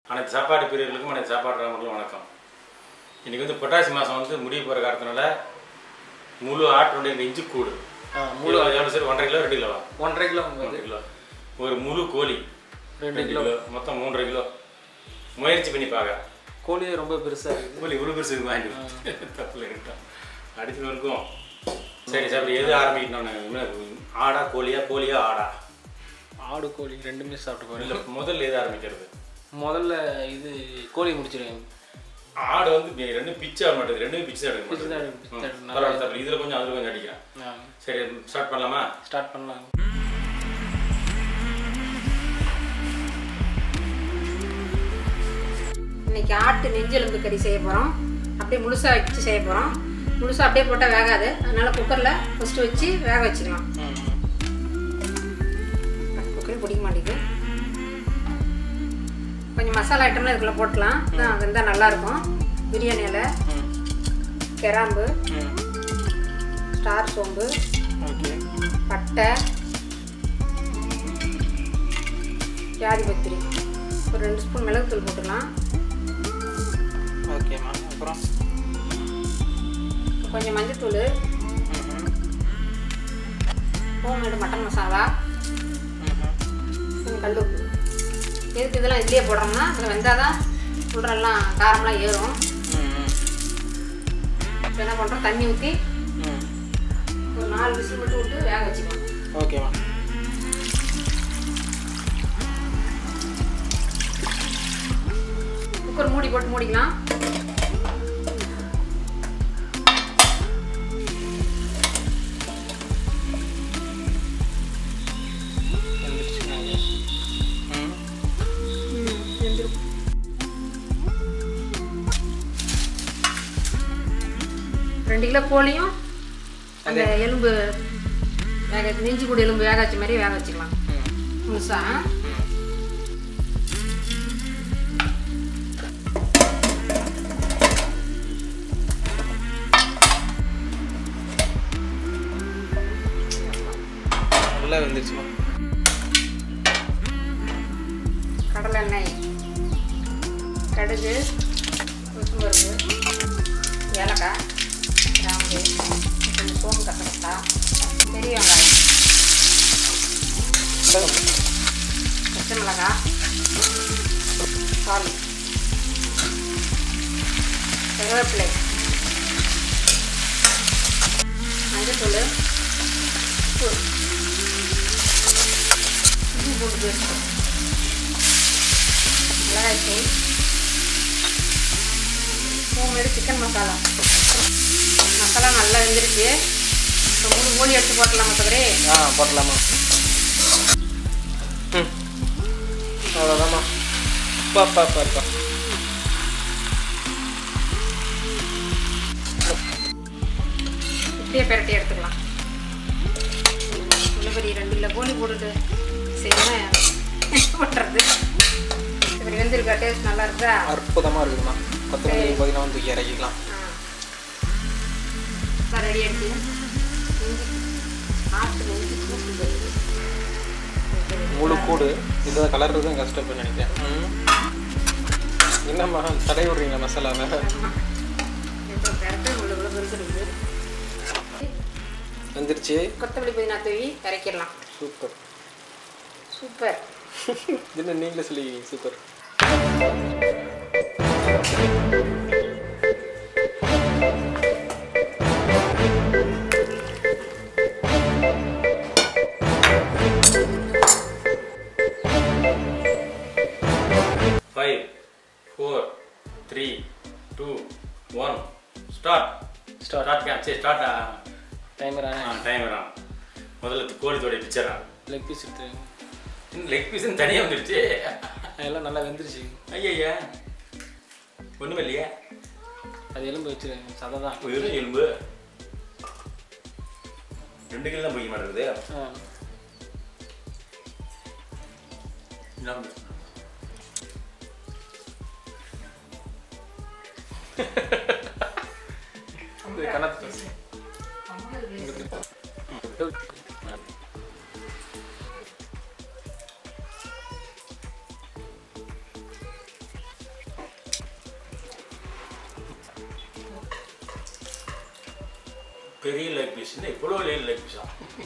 அனைத்து சாப்பாடு பிரியர்களுக்கும் அனைத்து சாப்பாடு ராமர்களும் வணக்கம் இன்றைக்கி வந்து பொட்டாசி மாதம் வந்து முடிய போகிற காரணத்தினால முழு ஆட்டுடைய நெஞ்சு கூடு ஆ, முழு எவ்வளோ சரி ஒன்றரை கிலோ ரெண்டு கிலோவா ஒன்றரை கிலோ வருது ஒன்றரை கிலோ ஒரு முழு கோழி ரெண்டு ரெண்டு கிலோ மொத்தம் மூன்றரை கிலோ முயற்சி பண்ணி பார்க்க கோழியே ரொம்ப பெருசா இருக்குது கோழி ஒரு பெருசு வாங்கி தப்பில் இருக்கட்டும் அடிச்சு இருக்கும் சரி சார் எது ஆரம்பிக்கணும்னு ஆடா கோழியா கோழியா ஆடா ஆடு கோழி ரெண்டுமே சாப்பிட்டு போறேன் இல்லை முதல்ல எது ஆரம்பிக்கிறது முதல்ல இது கோழி முடிச்சிருக்கேன் ஆடு வந்து பி- ரெண்டும் பிச்சை ஆக மாட்டேது ரெண்டும் பிச்சை எடுக்க பிச்சை தான் மாட்டேது எடுக்கும், பிச்சை எடுக்கும். பரவாயில்ல தப்பு இதில் கொஞ்சம் அதில் கொஞ்சம் அடிக்கிறேன் சரி ஸ்டார்ட் பண்ணலாமா ஸ்டார்ட் பண்ணலாம் இன்னைக்கு ஆட்டு நெஞ்செலும்பு கறி செய்ய போகிறோம் அப்படியே முழுசாக வச்சு செய்ய போகிறோம் முழுசாக அப்படியே போட்டால் வேகாது அதனால் குக்கரில் ஃபஸ்ட்டு வச்சு வேக வச்சுக்கலாம் குக்கரில் பிடிக்க மாட்டேங்குது கொஞ்சம் மசாலா ஐட்டம்லாம் இதுக்குள்ளே போட்டலாம் தான் வெந்தால் நல்லாயிருக்கும் பிரியாணி இலை கிராம்பு ஸ்டார் சோம்பு ஓகே பட்டை ஜாதி பத்திரி ஒரு ரெண்டு ஸ்பூன் மிளகுத்தூள் போட்டுக்கலாம் ஓகேம்மா அப்புறம் கொஞ்சம் மஞ்சத்தூள் ஹோம்மேடு மட்டன் மசாலா கொஞ்சம் கல் உப்பு எதுக்கு இதெல்லாம் இதுலேயே போடுறோம்னா இதில் வெந்தால் தான் சொல்கிறெல்லாம் காரம்லாம் ஏறும் இப்போ என்ன பண்ணுறோம் தண்ணி ஊற்றி ஒரு நாலு விசில் மட்டும் விட்டு வேக வச்சுக்கலாம் ஓகேம்மா குக்கர் மூடி போட்டு மூடிக்கலாம் வெந்திரும். ரெண்டு கிலோ கோழியும் அந்த எலும்பு வேக நெஞ்சு கூட எலும்பு வேக வச்ச மாதிரி வேக வச்சுக்கலாம் முழுசா நல்லா வந்துருச்சுமா கடலை எண்ணெய் கடுகு உளுத்தம்பருப்பு ஏலக்காய் கிராம்பு கொஞ்சம் சோம்பு கசகசா பெரிய வெங்காயம் பச்சை மிளகாய் பால் கருவேப்பிலை மஞ்சத்தூள் உப்பு இஞ்சி பூண்டு பேஸ்ட்டு மிளகாய்த்தூள் ஹோம்மேடு சிக்கன் மசாலா மசாலா நல்லா வெந்துருச்சு இப்போ மூணு கோழி எடுத்து போட்டலாம் மற்றபடி ஆ போட்டலாமா ம் அவ்வளோதாம்மா பாப்பா பாப்பா இப்படியே பெரட்டி எடுத்துக்கலாம் இவ்வளோ பெரிய ரெண்டு கிலோ கோழி போட்டுட்டு செய்யணும் என்ன பண்ணுறது இப்படி வெந்திருக்கா டேஸ்ட் நல்லா இருக்குதா அற்புதமாக இருக்குதுமா கொத்தமல்லி புதினா வந்து தூக்கி இறக்கிக்கலாம் ஆ ரெடி ஆகிடுச்சு ஆட்டு நெஞ்சு கூட்டு முழு கூடு இதை கலர்றதும் கஷ்டப்பட்டு நினைக்கிறேன் ம். என்னம்மா தடை விடுறீங்க மசாலாவை இப்போ பெரட்டு இவ்வளோ இவ்வளோ பெருசு இருக்குது வந்துருச்சு கொத்தமல்லி புதினா தூவி கரைக்கிடலாம் சூப்பர் சூப்பர் என்ன நீங்களே சொல்லி super five four three two one start start சரி ஸ்டார்ட் டைமர் ஆ டைம் வரான் முதல்ல கோழி தோடைய பிக்சரா லெக் பீஸ் எடுத்து இன்னும் லெக் பீஸ்னு தனியாக வந்துடுச்சு எல்லாம் நல்லா வெந்துருச்சு ஐயா ஒன்றுமே இல்லையே அது எலும்பு வச்சு சதை தான் வெறும் எலும்பு ரெண்டு கிலோ தான் பிடிக்க மாட்டேங்குது ஆ என்ன இது கணத்து பெரிய லெக் பீஸ் இவ்வளோ லேட் லெக் பீஸா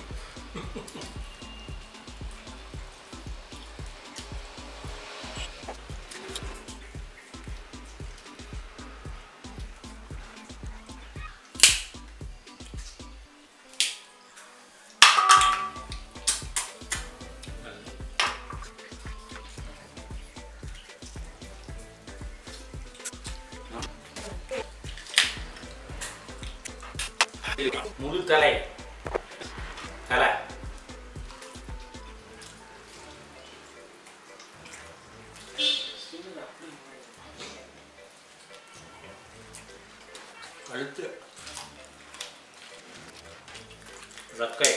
முழு தலை தலை கழுத்து ரக்கை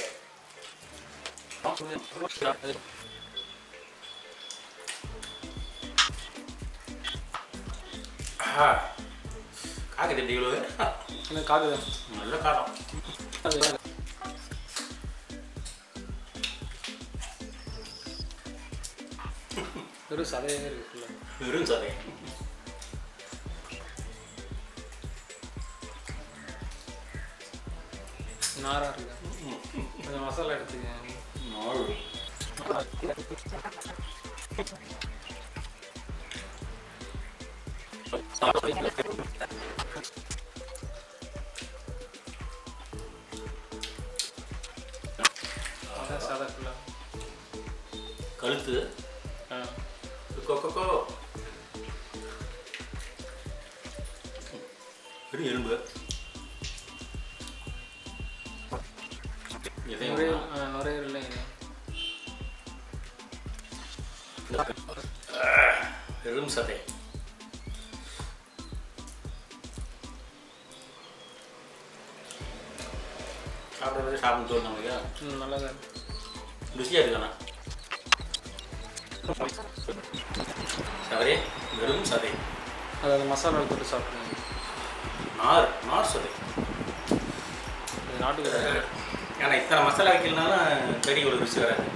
ஆஹா. காக்கு தட்டி இவ்வளவு இல்லை காது நல்ல காரம் வெறும் சதையாக இருக்கு ஃபுல்லாக வெறும் சதை நாராக இருக்கு கொஞ்சம் மசாலா எடுத்துக்க நாள் அதான் சதை ஃபுல்லாக கழுத்து ஆ கொ கொ, கொ பெரிய எலும்பு இதயம் நுரையீரல் ஆ, நுரையீரல்ல இது பெரும் சதை சாப்பிட்றது சாப்பிட்டு தோணும் நமக்கு ம் நல்லா தான் இருக்கு ருசியாக இருக்காண்ணா சதை வெறும் சதை அது அந்த மசாலா தொட்டு சாப்பிடுங்க நார் நார் சதை அது நாட்டுக்கடை ஏன்னா இத்தனை மசாலா வைக்கலனாலும் கறி இவ்வளோ ருசி வராது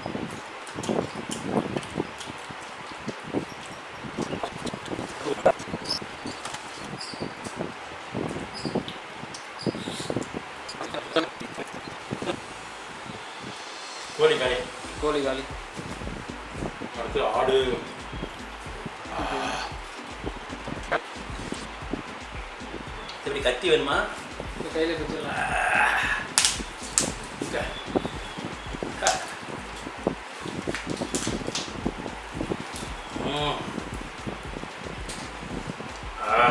கோழி காய் கோழி காலி அடுத்து ஆடு எப்படி கத்தி வேணுமா இந்த கையில் வச்சிடலாம் இங்க. ம். ஆ.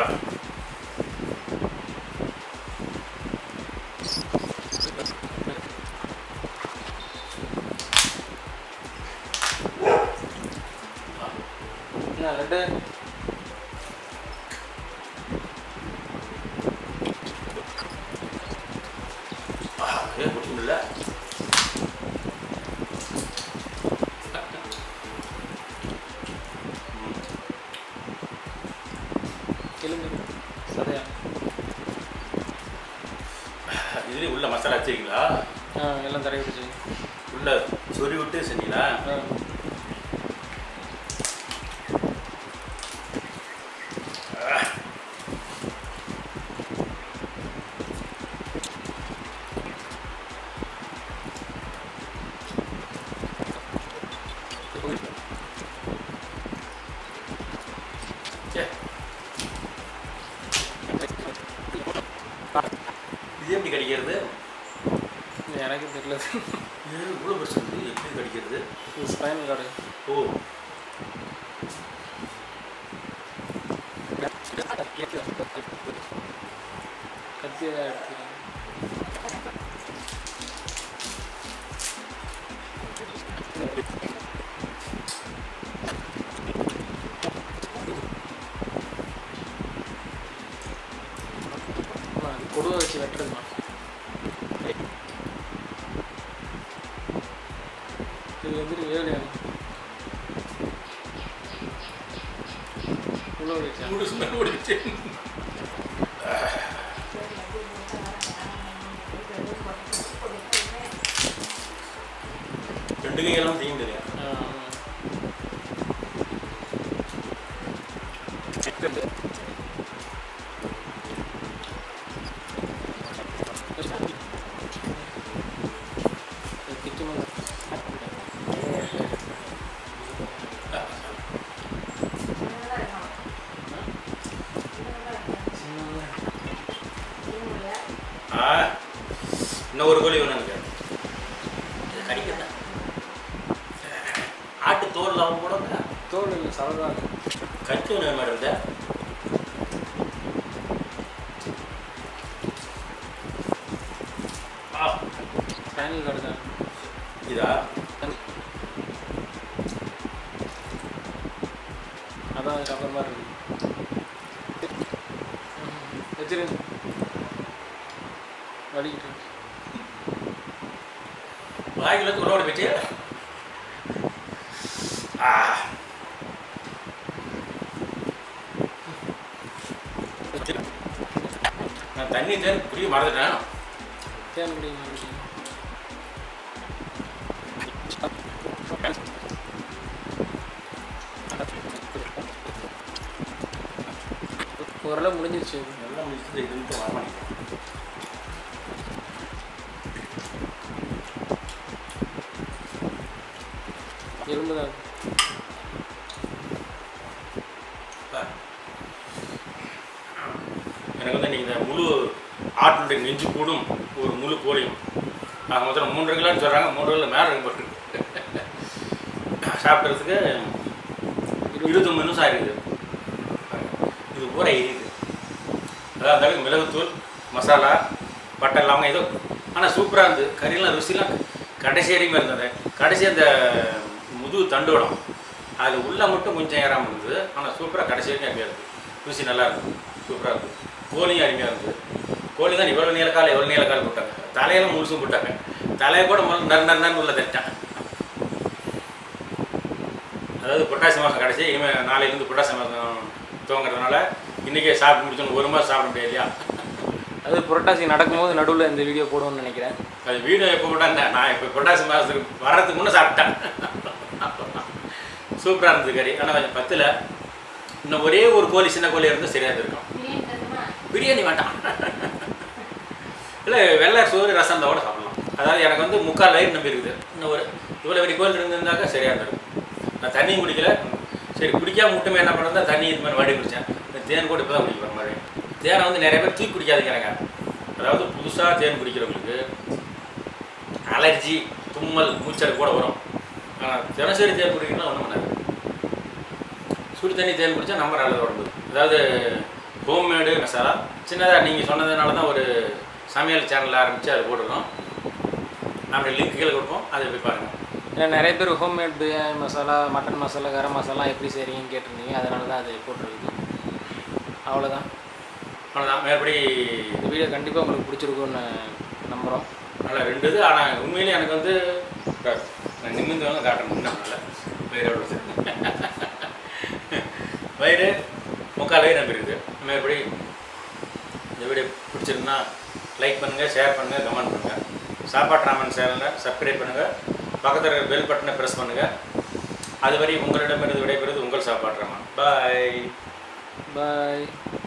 என்ன ரெண்டு ஆ, ஏன் குடிக்க முடியல எலும்பு சதையா இதுலேயும் உள்ள மசாலா வச்சிருக்கீங்களா ஆ எல்லாம் தடவி விட்டுச்சு உள்ள சொறி விட்டு செஞ்சீங்களா ஆ சே. இது எப்படி கடிக்கிறது எனக்கு தெரியல ஏன் இவ்வளோ பெருசு இருக்குது எப்படி கடிக்கிறது இது ஸ்பைனல் கார்டு ஓ கத்தியை எடுத்துக்கிறேன் ஆமா, இது கொடுவை வச்சு வெட்டுறதுமா இது வந்துட்டு வேலையா உள்ள வச்சா மூணு ஸ்மெல் ஓடிச்சு ரெண்டு கையெல்லாம் செய்ய முடியாது ஆ, ஆமா. இன்னும் ஒரு கோழி வேணும் எனக்கு இது கடிக்கிறதா ஆட்டு தோல் லாபம் போடுங்க தோல் இல்லை சரதான் கச்சு ஒன்று மாதிரி இருந்தா ஆ ஃபேனில் கிடச்சேன் இதா அதான் அதுக்கு அப்புறமா இருக்கு வச்சிருங்க வலிக்கிட்டு வாய்க்குள்ள இருந்து உள்ள போயிட்டு ஆ நான் தண்ணி தேன் புரிய மறந்துட்டேன் தேன் குடிங்க குடிங்க. ஓரளவு முடிஞ்சிருச்சு எல்லாம் முடிச்சுட்டு இது மட்டும் வரமாட்டேன் எலும்பு தான் எனக்கு வந்து இன்னைக்கு இந்த முழு ஆட்டுடைய நெஞ்சு கூடும் ஒரு முழு கோழியும் நான் முதல்ல மூன்று கிலோன்னு சொல்கிறாங்க மூன்று கிலோ மேலே இருக்கு போட்டு சாப்பிட்றதுக்கு இருபத்தொம்பது நிமிஷம் ஆயிருக்குது இது பூரா எரியுது அதான் இருந்தாலும் மிளகுத்தூள் மசாலா பட்டை லவங்கம் ஏதோ ஆனால் சூப்பராக இருந்தது கறியெல்லாம் ருசிலாம் கடைசி வரைக்கும் இருந்தது கடைசி அந்த முதுகு தண்டுவடம் அது உள்ளே மட்டும் கொஞ்சம் ஏறாமல் இருந்தது ஆனால் சூப்பராக கடைசி வரைக்கும் அருமையாக இருந்தது ருசி நல்லா இருந்தது சூப்பராக இருந்தது கோழியும் அருமையாக இருந்தது கோழி தான் இவ்வளோ நீளக்கால் எவ்வளோ நீளக்கால் போட்டாங்க தலையெல்லாம் முழுசும் போட்டாங்க தலையை கூட முதல்ல நறு நறு நறுன்னு உள்ள தட்டேன் அதாவது புரட்டாசி மாதம் கடைசி இனிமேல் நாளையிலேருந்து புரட்டாசி மாதம் துவங்குறதுனால இன்றைக்கே சாப்பிட்டு முடிச்சோன்னு ஒரு மாதம் சாப்பிட முடியாது இல்லையா அது புரட்டாசி நடக்கும்போது நடுவில் இந்த வீடியோ போடுவோம்னு நினைக்கிறேன் அது வீடியோ எப்போ போட்டாங்க நான் இப்போ புரட்டாசி மாதத்துக்கு வர்றதுக்கு முன்னே சாப்பிட்டேன் சூப்பராக இருந்தது கறி ஆனால் கொஞ்சம் பத்தில் இன்னும் ஒரே ஒரு கோழி சின்ன கோழி இருந்தால் சரியாக இருந்திருக்கும் பிரியாணி வேண்டாம் இல்லை வெள்ளை சோறு ரசம் கூட சாப்பிடலாம் அதாவது எனக்கு வந்து முக்கால் வயிறு நம்பி இருக்குது இன்னும் ஒரு இவ்வளோ பெரிய கோயில் இருந்திருந்தாக்கா சரியாக இருந்திருக்கும் நான் தண்ணியும் குடிக்கல சரி குடிக்காம மட்டுமே என்ன பண்ணுறதா தண்ணி இது மாதிரி வாடி குடித்தேன் இந்த தேன் கூட இப்போ தான் குடிக்கிற மாதிரி தேனை வந்து நிறைய பேர் தூக்கி குடிக்காதீங்கிறாங்க அதாவது புதுசாக தேன் குடிக்கிறவங்களுக்கு அலர்ஜி தும்மல் மூச்சல் கூட வரும் ஆனால் தினசரி தேன் குடிக்கலாம் ஒன்றும் பண்ணாது சுடு தண்ணி தேன் குடித்தா நம்ம நல்லது உடம்பு அதாவது ஹோம்மேடு மசாலா சின்னதாக நீங்கள் சொன்னதுனால தான் ஒரு சமையல் சேனல் ஆரம்பித்து அது போட்டுருக்கோம் அப்படி லிங்க் கீழே கொடுப்போம் அதை போய் பாருங்கள் ஏன்னா நிறைய பேர் ஹோம்மேட் பிரியாணி மசாலா மட்டன் மசாலா கரம் மசாலா எப்படி செய்கிறீங்கன்னு கேட்டிருந்தீங்க அதனால தான் அது போட்டிருக்குது அவ்வளோதான் அவ்வளோதான் மேற்படி இந்த வீடியோ கண்டிப்பாக உங்களுக்கு பிடிச்சிருக்கும்னு நம்புகிறோம் நல்லா ரெண்டு இது ஆனால் உண்மையிலேயே எனக்கு வந்து பாரு, நான் நிமிந்து வேணும் காட்டணும் இன்னும் நல்லா வயிறு எவ்வளோ இருக்கு. வயிறு முக்கால் வயிறு நம்பி இருக்குது மேற்படி இந்த வீடியோ பிடிச்சிருந்தா லைக் பண்ணுங்கள் ஷேர் பண்ணுங்கள் கமெண்ட் பண்ணுங்கள் சாப்பாட்டு ராமன் சேனலை சப்ஸ்கிரைப் பண்ணுங்கள் பக்கத்தில் இருக்கிற பெல் பட்டனை ப்ரெஸ் பண்ணுங்கள் அதுவரை உங்களிடமிருந்து விடைபெறுவது உங்கள் சாப்பாட்டு ராமன் பாய் பாய்